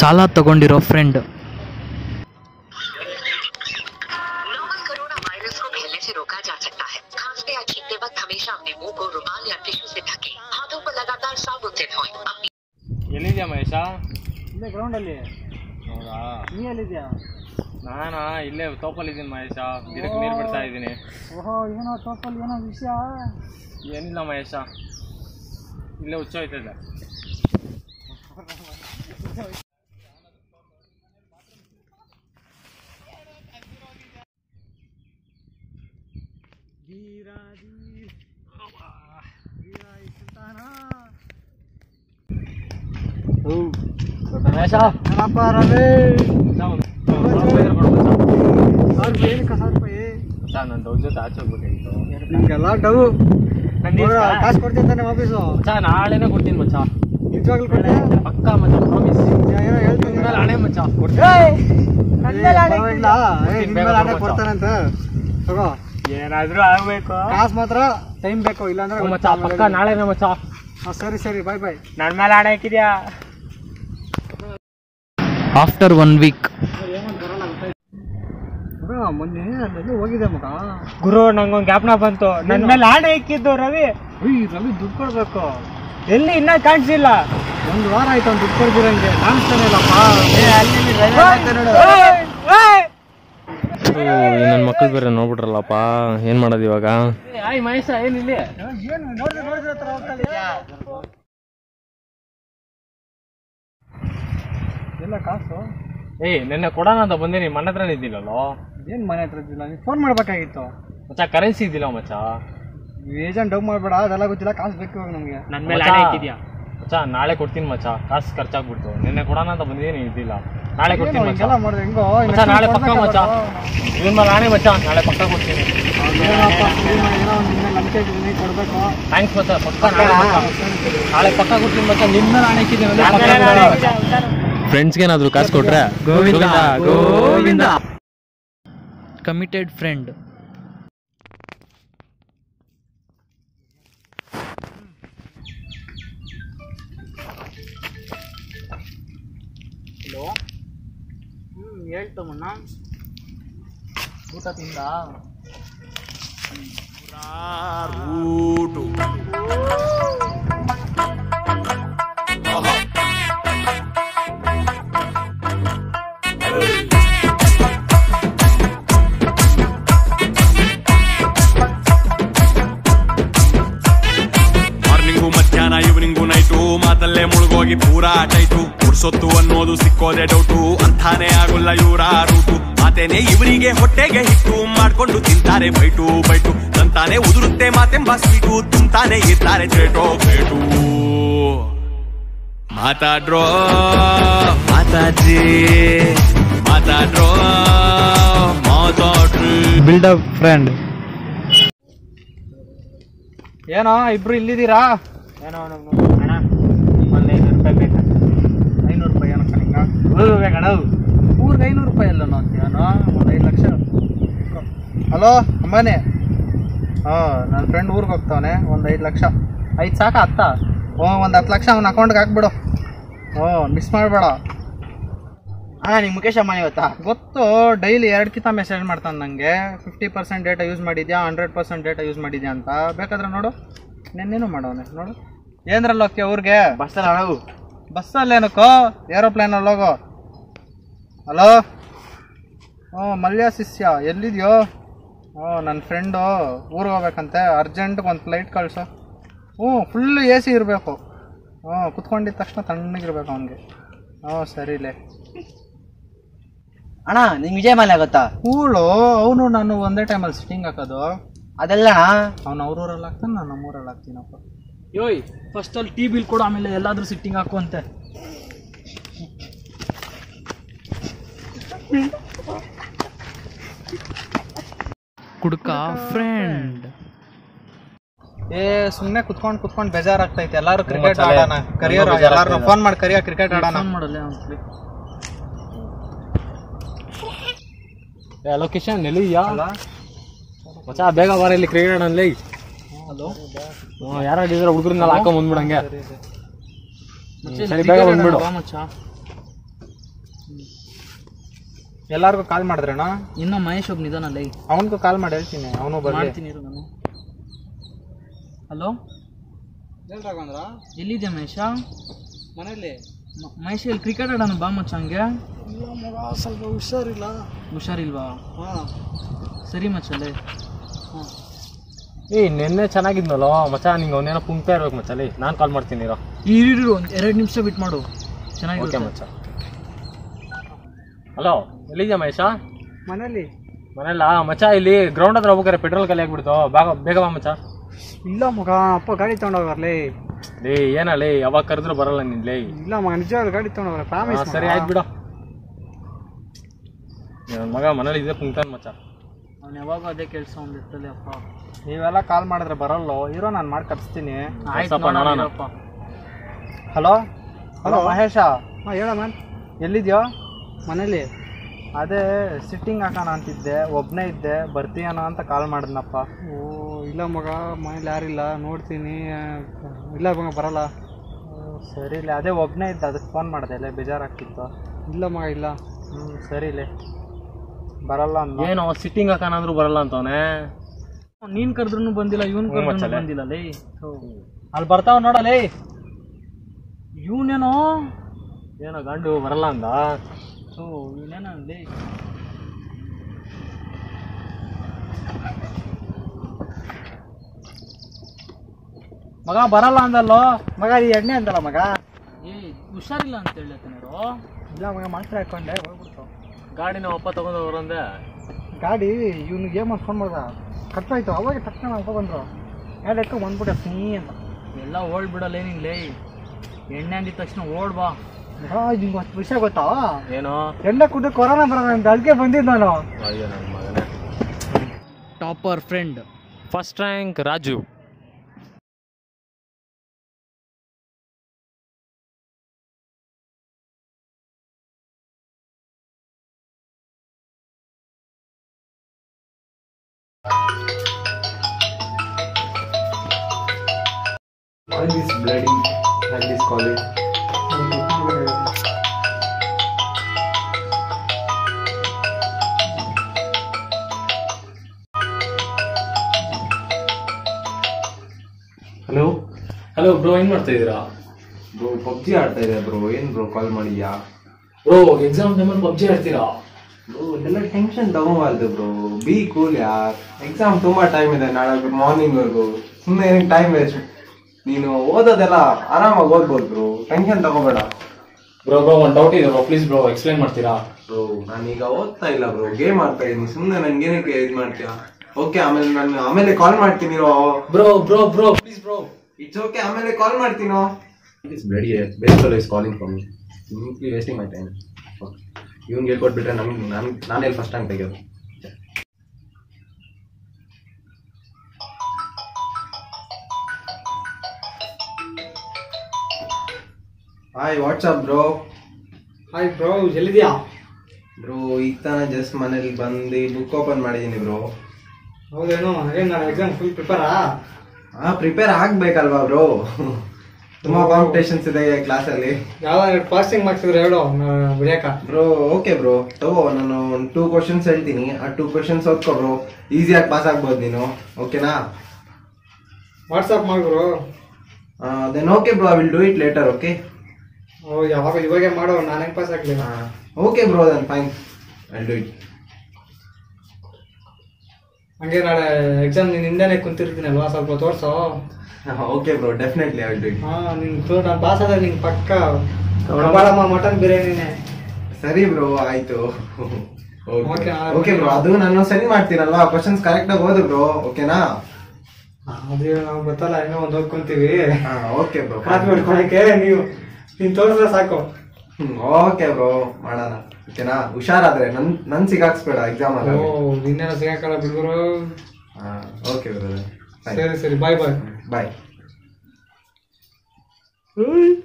ಸಾಲ ತಗೊಂಡಿರೋ friend novel corona virus को फैलने से रोका जा सकता है खांसते या छींकते वक्त हमेशा अपने मुंह को रुमाल या टिश्यू से ढकें हाथों को लगातार साबुन से धोएं अपनी ಎಲ್ಲಿದ್ಯಾ ಮಹೇಶ ಇಲ್ಲೇ ಗ್ರೌಂಡಲ್ಲಿ ಹೌದಾ ನೀ ಎಲ್ಲಿದ್ಯಾ ನಾನಾ ಇಲ್ಲೇ ತೋಪಲ್ಲಿದ್ದೀನಿ ಮಹೇಶ ಗಿಡಕ್ಕೆ ನೀರು ಬಿಡ್ತಾ ಇದ್ದೀನಿ ಓಹೋ ಏನೋ ತೋಪಲ್ಲಿ ಏನೋ ವಿಷಯ ಏನಿಲ್ಲ ಮಹೇಶ ಇಲ್ಲೇ ಹುಚ್ಚೋಯ್ತದೆ ಮಹೇಶ ಏನಪ್ಪ ರವಿ ಮಚ್ಚ, ನನ್ನ ದೌಡ್ ಜೊತೆ ಆಚೆ ಹೋಗ್ಬೇಕಾಗಿತ್ತು ನಿಂಗೆಲ್ಲ ಡವ್ ನಂದು ಕಾಸು ಕೊಡ್ತೀನಿ ತಾನೆ ವಾಪೀಸು ಮಚ್ಚ ನಾಳೆನೇ ಕೊಡ್ತೀನಿ ಮಚ್ಚ ನಿಜವಾಗ್ಲೂ ಕೊಡ್ತೀಯ ಪಕ್ಕ ಮಚ್ಚ ಪ್ರಾಮಿಸ್ ಏನೋ ಹೇಳ್ತೀನಿ ಮೇಲೆ ಹಣೆ ಮಚ್ಚ ಪರವಾಗಿಲ್ಲ ಏ, ನಿನ್ ಮೇಲೆ ಹಣೆ ಕೊಡ್ತಾನಂತ ತಗೋ ಏನಾದ್ರೂ ಆಗ್ಬೇಕು ಕಾಸು ಮಾತ್ರ ಟೈಮ್ ಬೇಕು ಇಲ್ಲಾಂದ್ರೆ ಹ್ಞೂ ಮಚ್ಚ ಪಕ್ಕ ನಾಳೆನೇ ಮಚ್ಚ ಹಾ, ಸರಿ ಸರಿ ಬಾಯ್ ಬಾಯ್ ನನ್ನ ಮೇಲೆ ಹಣೆ ಹಾಕಿದ್ಯಾ ಆಫ್ಟರ್ ಒನ್ ವೀಕ್ ಮೊನ್ನೆ ಅಲ್ಲೆಲ್ಲ ಹೋಗಿದೆ ಮಗ ಗುರು ನಂಗೊಂದು ಜ್ಞಾಪನ ಬಂತು ನನ್ನ ಮೇಲೆ ಆಣೆ ಇಕ್ಕಿದ್ದು ರವಿ ಉಯ್ ರವಿ ದುಡ್ಡು ಕೊಡ್ಬೇಕು ಎಲ್ಲಿ ಇನ್ನ ಕಾಣಿಸಿಲ್ಲ ಒಂದು ವಾರ ಆಯ್ತು ಅವ್ನು ದುಡ್ಡು ಕೊಡ್ದಿರಂಗೆ ಕಾಣಿಸ್ತಾನೆ ಇಲ್ಲಪ್ಪ ನನ್ನ ಮಕ್ಕಳು ಬೇರೆ ನೋಡ್ಬಿಟ್ರಲ್ಲಪ್ಪ ಏನ್ ಮಾಡೋದು ಇವಾಗ ಆಯ್ ಮಹೇಶ ಏನಿಲ್ಲಿ ಏನು ನೋಡಿದ್ರೆ ನೋಡಿದ್ರೆ ಹತ್ರ ಹೋಗ್ತಾ ಇದೀಯಾ? ಎಲ್ಲ ಕಾಸು ಏಯ್ ನಿನ್ನೆ ಕೊಡೋಣ ಅಂತ ಬಂದಿನಿ ಮನೆ ಹತ್ರನೇ ಇದ್ದಿಲ್ಲಲ್ಲೋ ಏನ್ ಮನೆ ಹತ್ರ ಇದ್ದಿಲ್ಲ ನೀನು ಫೋನ್ ಮಾಡ್ಬೇಕಾಗಿತ್ತು ಮಚ್ಚ ಕರೆನ್ಸಿ ಇದ್ದಿಲ್ಲ ಮಚ್ಚ ಏಜೆಂಟ್ ಡವ್ ಮಾಡ್ಬೇಡ ಅದೆಲ್ಲ ಗೊತ್ತಿಲ್ಲ ಕಾಸು ಬೇಕು ಇವಾಗ ನಮ್ಗೆ ನನ್ನ ಮೇಲೆ ಹಣೆ ಇಕ್ಕಿದ್ಯಾ ಮಚ್ಚ ನಾಳೆ ಕೊಡ್ತೀನಿ ಮಚ್ಚ ಕಾಸು ಖರ್ಚಾಗ್ಬಿಡ್ತು ನಿನ್ನೆ ಕೊಡೋಣ ಅಂತ ಬಂದಿದ್ದೀನಿ ಇದ್ದಿಲ್ಲ ನಾಳೆ ಕೊಡ್ತೀನಿ ಏನು ಮಚ್ಚ ಹಿಂಗೆಲ್ಲ ಮಾಡಿದ್ರೆ ಹೆಂಗೋ ಮಚ್ಚ ನಾಳೆ ಪಕ್ಕ ಮಚ್ಚ ಇವನ್ ಮೇಲೆ ಹಣೆ ಮಚ್ಚ ನಾಳೆ ಪಕ್ಕ ಕೊಡ್ತೀನಿ ಏನಪ್ಪ ಏನೋ ಏನೋ ನಿನ್ನ ಮೇಲೆ ನಂಬಿಕೆ ಇದ್ದೀನಿ ಕೊಡ್ಬೇಕು ಥ್ಯಾಂಕ್ಸ್ ಮಚ್ಚ ಪಕ್ಕ ನಾಳೆ ಪಕ್ಕ ನಾಳೆ ಪಕ್ಕ ಕೊಡ್ತೀನಿ ಮಚ್ಚ ನಿಮ್ಮ ಮೇಲೆ ಹಣೆ ಇಕ್ಕಿದ್ದೀನಿ ಫ್ರೆಂಡ್ಸ್ಗೇನಾದ್ರು ಕಾಸು ಕೊಟ್ರೆ Govinda Govinda committed friend hello ಹ್ಞೂ ಹೇಳ್ತಮ್ಮಣ್ಣ ಊಟ ತಿಂದ ಮಾರ್ನಿಂಗು ಮಧ್ಯಾಹ್ನ ಈವ್ನಿಂಗು ನೈಟು ಮಾತಲ್ಲೇ ಮುಳುಗೋಗಿ ಪೂರಾ ಟೈಟು ಉಡ್ಸೊತ್ತು ಅನ್ನೋದು ಸಿಕ್ಕೋದೆ ಡೌಟು ಅಂತಾನೆ ಆಗುಲ್ಲ ಇವರ ರೂಟು ಮಾತೇನೆ ಇವರಿಗೆ ಹೊಟ್ಟೆಗೆ ಹಿಟ್ಟು ಮಾಡ್ಕೊಂಡು ತಿಂತಾರೆ ಬೈಟು ಬೈಟು ತಂತಾನೆ ಉದುರುತ್ತೆ ಮಾತೆಂಬ ಸ್ವೀಟು ತುಂಬ್ತಾನೆ ಇರ್ತಾರೆ ಚೇಟೋ ಬೇಟು ಮಾತಾಡ್ರೋ ಮಾತಾಜಿ ಮಾತಾಡ್ರೋ ಮಾತಾಡ್ರಿ ಬಿಲ್ಡಪ್ ಫ್ರೆಂಡ್ ಏನೋ ಇಬ್ರು ಇಲ್ಲಿದ್ದೀರಾ ಏನೋ ಅಣ್ಣ ಒಂದು ಐನೂರು ರೂಪಾಯಿ ಬೇಕು ಐನೂರು ರೂಪಾಯಿ ಏನಕ್ಕ ನಿಂಗ ಬೇಕಣ್ಣ ಊರಿಗೆ ಐನೂರು ರೂಪಾಯಿ ಎಲ್ಲ ಅಂತೀಯನೋ ಒಂದು ಐದು ಲಕ್ಷ ಹಲೋ ಅಂಬಾನಿ ಹಾಂ ನನ್ನ ಫ್ರೆಂಡ್ ಊರಿಗೆ ಹೋಗ್ತಾವನೆ ಒಂದು ಐದು ಲಕ್ಷ ಐದು ಸಾಕ ಹತ್ತ ಹ್ಞೂ ಒಂದು ಹತ್ತು ಲಕ್ಷ ಅವ್ನ ಅಕೌಂಟ್ಗೆ ಹಾಕ್ಬಿಡು ಹ್ಞೂ ಮಿಸ್ ಮಾಡಬೇಡ ಅಣ್ಣ ನಿಮ್ ಮುಖೇಶ್ ಅಮ್ಮ ಇವತ್ತಾ ಗೊತ್ತು ಡೈಲಿ ಎರಡು ಕಿತ ಮೆಸೇಜ್ ಮಾಡ್ತಾನೆ ನನಗೆ ಫಿಫ್ಟಿ ಪರ್ಸೆಂಟ್ ಡೇಟಾ ಯೂಸ್ ಮಾಡಿದ್ಯಾ ಹಂಡ್ರೆಡ್ ಪರ್ಸೆಂಟ್ ಡೇಟಾ ಯೂಸ್ ಮಾಡಿದ್ಯಾ ಅಂತ ಬೇಕಾದ್ರೆ ನೋಡು ನೆನ್ನೇನು ಮಾಡವನೆ ನೋಡು ಏನ್ರಲ್ಲಿ ಹೋಗ್ತೀಯ ಊರಿಗೆ ಬಸ್ಸಲ್ಲ ಅಣ್ಣ ಬಸ್ಸಲ್ಲಿ ಏನಕ್ಕೋ ಏರೋಪ್ಲೇನಲ್ಲಿ ಹೋಗೋ ಹಲೋ ಹ್ಞೂ ಮಲ್ಯ ಶಿಷ್ಯ ಎಲ್ಲಿದೆಯೋ ಹ್ಞೂ ನನ್ನ ಫ್ರೆಂಡು ಊರಿಗೆ ಹೋಗ್ಬೇಕಂತೆ ಅರ್ಜೆಂಟ್ಗೆ ಒಂದು ಫ್ಲೈಟ್ ಕಳಿಸು ಹ್ಞೂ ಫುಲ್ ಎ ಸಿ ಇರಬೇಕು ಹ್ಞೂ ಕುತ್ಕೊಂಡಿದ್ದ ತಕ್ಷಣ ತಣ್ಣಗಿರ್ಬೇಕು ಅವನಿಗೆ ಹ್ಞೂ ಸರಿಲೇ ಅಣ್ಣ ನಿಂಗ್ ವಿಜಯ್ ಮಾಲೆ ಗೊತ್ತಾ ಕೂಳು ಅವನು ನಾನು ಒಂದೇ ಟೈಮಲ್ಲಿ ಸಿಟ್ಟಿಂಗ್ ಹಾಕೋದು ಅದೆಲ್ಲ ಅಣ್ಣ ಅವ್ನು ಅವ್ರೂರಲ್ಲಿ ಹಾಕ್ತಾನೆ ನಾನು ನಮ್ಮೂರಲ್ಲಿ ಹಾಕ್ತೀನಪ್ಪ ಯೋಯ್ ಫಸ್ಟ್ ಅಲ್ಲಿ ಟಿ ಬಿಲ್ ಕೊಡು ಆಮೇಲೆ ಎಲ್ಲಾದ್ರೂ ಸಿಟ್ಟಿಂಗ್ ಹಾಕು ಅಂತೆ ಕುಡ್ಕ ಫ್ರೆಂಡ್ ಏ ಸುಮ್ಮನೆ ಕುತ್ಕೊಂಡು ಕುತ್ಕೊಂಡು ಬೇಜಾರಾಗ್ತೈತೆ ಎಲ್ಲಾರು ಕ್ರಿಕೆಟ್ ಮಚ್ಚಲೆ, ಆಡೋಣ ಕರಿಯರ್ ನಂಗೂ ಬೇಜಾರಾಗ್ತಾ ಎಲ್ಲಾರು ಇದೆ. ಫೋನ್ ಮಾಡಿ ಕರಿಯ ಕ್ರಿಕೆಟ್ ಆಡೋಣ ಮಾಡಲ್ಲ ಲೊಕೇಶನ್ ಎಲ್ಲಿದ್ಯಾ ಮಚ್ಚ ಬೇಗ ಬಾರ ಇಲ್ಲಿ ಕ್ರಿಕೆಟ್ ಆಡಲ್ಲಿ ಹಲೋ ಯಾರು ಇದ್ರೆ ಹುಡುಗರನ್ನೆಲ್ಲ ಹಾಕೊಂಡ್ ಬಂದ್ಬಿಡಂಗೆ ಸರಿ ಬೇಗ ಬಂದ್ಬಿಡು ಎಲ್ಲಾರ್ಗೂ ಕಾಲ್ ಮಾಡಿದ್ರೇನಾ ಇನ್ನ ಮಹೇಶ್ ಒಬ್ಬ ನಿಧಾನಲ್ಲ ಅವನಿಗೂ ಕಾಲ್ ಮಾಡಿ ಹೇಳ್ತೀನಿ ಅವನು ಬರ್ಲಿ ಮಾಡ್ತೀನಿ ಇರು ನಾನು ಹಲೋ ರಾಘವೇಂದ್ರ ಎಲ್ಲಿದ್ಯಾ ಮಹೇಶ ಮನೇಲಿ ಮ- ಮಹೇಶ್ ಇಲ್ಲಿ ಕ್ರಿಕೆಟ್ ಆಡೋಣ ಬಾ ಮಚ್ಚ ಹಂಗೆ ಸ್ವಲ್ಪ ಹುಷಾರಿಲ್ಲ ಹುಷಾರಿಲ್ವಾ ಸರಿ ಮಚ್ಚಲ್ಲೇ ಏ ನಿನ್ನೆ ಚೆನ್ನಾಗಿದ್ನಲ್ಲೋ ಮಚ್ಚ ನಿಂಗೆ ಅವನೇನೋ ಪುಂಕ್ತಾ ಇರ್ಬೇಕು ಮಚ್ಚಲ್ಲಿ ನಾನು ಕಾಲ್ ಮಾಡ್ತೀನಿ ಇರೋ ಇರು ಒಂದು ಎರಡು ನಿಮಿಷ ಬಿಟ್ಟು ಮಾಡು ಓಕೆ ಚೆನ್ನಾಗಿರುತ್ತೆ ಮಚ್ಚ ಹಲೋ ಎಲ್ಲಿದ್ಯಾ ಮಹೇಶ ಮನೇಲಿ ಮನೆಯಲ್ಲ ಮಚ್ಚ ಇಲ್ಲಿ ಗ್ರೌಂಡ್ ಹತ್ರ ಹೋಗ್ಬೇಕಾರೆ ಪೆಟ್ರೋಲ್ ಖಾಲಿ ಆಗ್ಬಿಡ್ತು ಬಾಗ ಬೇಗ ಬಾ ಮಚ್ಚ ಇಲ್ಲ ಮಗ ಅಪ್ಪ ಗಾಡಿ ತಗೊಂಡೋಗ್ರಲೇ ಲೇ ಏನಲ್ಲೇ ಯಾವಾಗ ಕರೆದ್ರು ಬರಲ್ಲ ನಿನ್ ಲೇ ಇಲ್ಲ ಮಗ ನಿಜವಾದ ಗಾಡಿ ತಗೊಂಡೋಗ್ರ ಪ್ರಾಮಿಸ್ ಹಾ, ಸರಿ ಆಯ್ತು ಬಿಡು ನನ್ನ ಮಗ ಮನೇಲಿ ಇದೆ ಪುಂಕ್ತಾನ್ ಮಚ್ಚ ಅವ್ನು ಯಾವಾಗ ಅದೇ ಕೆಲಸ ಒಂದು ಇರ್ತಲೆ ಅಪ್ಪ ನೀವೆಲ್ಲ ಕಾಲ್ ಮಾಡಿದ್ರೆ ಬರಲ್ಲೋ ಇರೋ ನಾನು ಮಾಡಿ ಕಟ್ಸ್ತೀನಿ ಆಯ್ತು ಸ್ವಲ್ಪ ನೋಡೋಣ ನೋಡೋಣ. ಇರಪ್ಪ. ಹಲೋ ಹಲೋ ಮಹೇಶ ಹಾಂ ಹೇಳ ಮ್ಯಾಮ್ ಎಲ್ಲಿದ್ಯೋ ಮನೇಲಿ ಅದೇ ಸಿಟ್ಟಿಂಗ್ ಹಾಕೋಣ ಅಂತಿದ್ದೆ ಒಬ್ಬನೇ ಇದ್ದೆ ಬರ್ತೀಯನೋ ಅಂತ ಕಾಲ್ ಮಾಡಿದ್ನಪ್ಪ ಓ ಇಲ್ಲ ಮಗ ಮನೇಲಿ ಯಾರಿಲ್ಲ ನೋಡ್ತೀನಿ ಆ, ಇಲ್ಲ ಮಗ ಬರಲ್ಲ ಓ, ಸರಿಲೆ ಅದೇ ಒಬ್ಬನೇ ಇದ್ದೆ ಅದಕ್ಕೆ ಫೋನ್ ಮಾಡಿದೆ ಅಲ್ಲೇ ಬೇಜಾರಾಗ್ತಿತ್ತು ಇಲ್ಲ ಮಗ ಇಲ್ಲ ಹ್ಞೂ ಸರಿಲೆ ಬರಲ್ಲ ಅನ್ನೋ ಏನೋ ಸಿಟ್ಟಿಂಗ್ ಹಾಕೋಣ ಅಂದ್ರೂ ಬರಲ್ಲ ಅಂತವನೇ ನೀನ್ ಕರೆದ್ರು ಬಂದಿಲ್ಲ ಇವನ್ ಹ್ಞೂ ಕರೆದ್ರು ಮಚ್ಚಲೆ. ಬಂದಿಲ್ಲ ಲೇ ಅಲ್ಲಿ ಬರ್ತಾವ ನೋಡಲೇ ಇವನೇನೋ ಏನೋ ಗಂಡು ಬರಲ್ಲ ಅಂದ ಓ ಇವನೇನ ಲೇ ಮಗ ಬರಲ್ಲ ಅಂದಲ್ಲೋ ಮಗ ಈ ಎಣ್ಣೆ ಅಂತಲ್ಲ ಮಗ ಏ ಹುಷಾರಿಲ್ಲ ಅಂತ ಹೇಳತ್ತೇನೋ ಇಲ್ಲ ಮಗ ಮಾತ್ರ ಹಾಕೊಂಡೆ ಹೋಗ್ಬಿಡ್ತು ಗಾಡಿನ ಅಪ್ಪ ತಗೊಂಡವ್ರು ಅಂದೆ ಗಾಡಿ ಇವ್ನಿಗೆ ಏನು ಫೋನ್ ಮಾಡ್ದ ಕಟ್ಟಾಯ್ತು ಅವಾಗ ತಕ್ಷಣ ಅಪ್ಪ ಬಂದರು ಹೇಳಕ್ಕೆ ಬಂದ್ಬಿಟ್ಟೆ ನೀ ಅಂತ ಎಲ್ಲ ಓಡ್ ಬಿಡಲ್ಲ ಏನಿಲ್ಲ ಲೇ ಎಣ್ಣೆ ಅಂದಿದ ತಕ್ಷಣ ಓಡ್ ಬಾ ಮಗ ನಿಮ್ಗೆ ಅಷ್ಟು ವಿಷಯ ಗೊತ್ತಾ ಏನೋ ಎಣ್ಣೆ ಕುಡ್ದು ಕೊರೋನಾ ಬರೋಣ ಅಂತ ಅದಕ್ಕೆ ಬಂದಿದ್ದು ನಾನು ಅಯ್ಯೋ ನನ್ನ ಮಗನೇ topper friend first rank Raju Why this bloody hell is calling? Hello hello bro ಏನ್ ಮಾಡ್ತಾ ಇದ್ದೀರಾ ಬ್ರೋ ಪಬ್ಜಿ ಆಡ್ತಾ ಇದೆ ಬ್ರೋ ಏನ್ ಬ್ರೋ ಕಾಲ್ ಮಾಡಿದ್ಯಾ ಬ್ರೋ ಎಕ್ಸಾಮ್ ಟೈಮಲ್ಲಿ ಪಬ್ಜಿ ಆಡ್ತೀರಾ ಬ್ರೋ ಎಲ್ಲ ಟೆನ್ಷನ್ ತಗೋಬಾರ್ದು ಬ್ರೋ ಬಿ ಕೂಲ್ ಯಾರ್ ಎಕ್ಸಾಮ್ ತುಂಬಾ ಟೈಮ್ ಇದೆ ನಾಳೆ ಮಾರ್ನಿಂಗ್ ವರ್ಗು ಸುಮ್ಮನೆ ಏನಕ್ಕೆ ಟೈಮ್ ವೇಸ್ಟ್ ನೀನು ಓದೋದೆಲ್ಲ ಆರಾಮಾಗಿ ಓದ್ಬೋದು ಬ್ರೋ ಟೆನ್ಷನ್ ತಗೋಬೇಡ ಬ್ರೋ ಬ್ರೋ ಒಂದು ಡೌಟ್ ಇದೆ ಬ್ರೋ ಪ್ಲೀಸ್ ಬ್ರೋ ಎಕ್ಸ್ಪ್ಲೈನ್ ಮಾಡ್ತೀರಾ ಬ್ರೋ ನಾನೀಗ ಓದ್ತಾ ಇಲ್ಲ ಬ್ರೋ ಗೇಮ್ ಆಡ್ತಾ ಇದೀನಿ ಸುಮ್ಮನೆ ನನ್ಗೆ ಏನಕ್ಕೆ ಇದು ಮಾಡ್ತೀಯಾ ಓಕೆ ಆಮೇಲೆ ನಾನು ಆಮೇಲೆ ಕಾಲ್ ಮಾಡ್ತೀನಿ bro bro bro please bro it's okay ಆಮೇಲೆ ಕಾಲ್ ಮಾಡ್ತೀನೋ it's bloody best fellow is calling for me simply wasting my time ಇವ್ನಿಗೆ ಹೇಳ್ಕೊಟ್ಬಿಟ್ರೆ ನಮ್ಗೆ ನಾನು ನಾನೇ ಫಸ್ಟ್ ಟೈಮ್ ತೆಗೆಯೋದು hi what's up bro hi bro ಎಲ್ಲಿದ್ಯಾ ಬ್ರೋ ಈಗ ತಾನ ಜಸ್ಟ್ ಮನೇಲಿ ಬಂದು ಬುಕ್ ಓಪನ್ ಮಾಡಿದ್ದೀನಿ ಬ್ರೋ ಹೌದೇನು ಏನು ನಾನು ಎಕ್ಸಾಮ್ ಫುಲ್ ಪ್ರಿಪೇರಾ ಹಾ ಪ್ರಿಪೇರ್ ಆಗ್ಬೇಕಲ್ವಾ ಬ್ರೋ ತುಂಬಾ ಕಾಂಪಿಟೇಷನ್ಸ್ ಇದೆ ಕ್ಲಾಸಲ್ಲಿ ಯಾವ್ದಾದ್ರು ಪಾಸಿಂಗ್ ಮಾರ್ಕ್ಸ್ ಇದ್ರೆ ಹೇಳು ಬಿಡಿಯಾಕ ಬ್ರೋ ಓಕೆ ಬ್ರೋ ತಗೋ ನಾನು ಒಂದು ಟೂ ಕ್ವಶನ್ಸ್ ಹೇಳ್ತೀನಿ ಆ ಟೂ ಕ್ವಶನ್ಸ್ ಓದ್ಕೋ ಬ್ರೋ ಈಸಿಯಾಗಿ ಪಾಸ್ ಆಗ್ಬೋದು ನೀನು ಓಕೆನಾ ವಾಟ್ಸಪ್ ಮಾಡಿ bro then okay bro I will do it later okay ಓ ಯಾವಾಗ ಇವಾಗೆ ಮಾಡೋ ನಾನು ಹೆಂಗೆ ಪಾಸ್ ಆಗಲಿ okay bro then fine I do it ಹಂಗೆ ನಾಳೆ ಎಕ್ಸಾಮ್ ನೀನು ಹಿಂದೆನೆ ಕುಂತಿರ್ತೀನಲ್ವಾ ಸ್ವಲ್ಪ ತೋರ್ಸೋ okay bro definitely I do it ಹಾ ನಿನ್ ತೋ ನಾನು ಪಾಸ್ ಆದ್ರೆ ನಿಂಗೆ ಪಕ್ಕ ಕಬಾಳಮ್ಮ ಮಟನ್ ಬಿರಿಯಾನಿನೇ ಸರಿ ಬ್ರೋ ಆಯ್ತು Okay, ಆ- ಓಕೆ ಬ್ರೋ ಅದು ನಾನು ಸೆಂಡ್ ಮಾಡ್ತೀನಲ್ವಾ ಕ್ವಶನ್ಸ್ ಕರೆಕ್ಟಾಗಿ ಓದು ಬ್ರೋ ಓಕೆನಾ ಅದೇ ನಾವು ಗೊತ್ತಲ್ಲ ಇನ್ನೂ ಒಂದು ಓದ್ಕೊಂತೀವಿ ಹಾ ಓಕೆ ಬ್ರೋ ಪಾಸ್ ಮಾಡ್ಕೊಳಕ್ಕೆ ನೀವು ನೀನ್ ತೋರಿಸಿದ್ರೆ ಸಾಕು ಓಕೆ ಬ್ರೋ ಮಾಡೋಣ ಓಕೆನಾ ಹುಷಾರಾದ್ರೆ ನನ್ ನನ್ ಸಿಗಾಕ್ಸ್ಬೇಡ ಎಕ್ಸಾಮ್ ಓ ಅಲ್ಲಿ ನಿನ್ನೆಲ್ಲ ಸಿಗಕ್ಕಲ್ಲ ಬಿಡ್ಗುರು ಓಕೆ ಬ್ರೋ ಸರಿ ಸರಿ ಬಾಯ್ ಬಾಯ್ ಬಾಯ್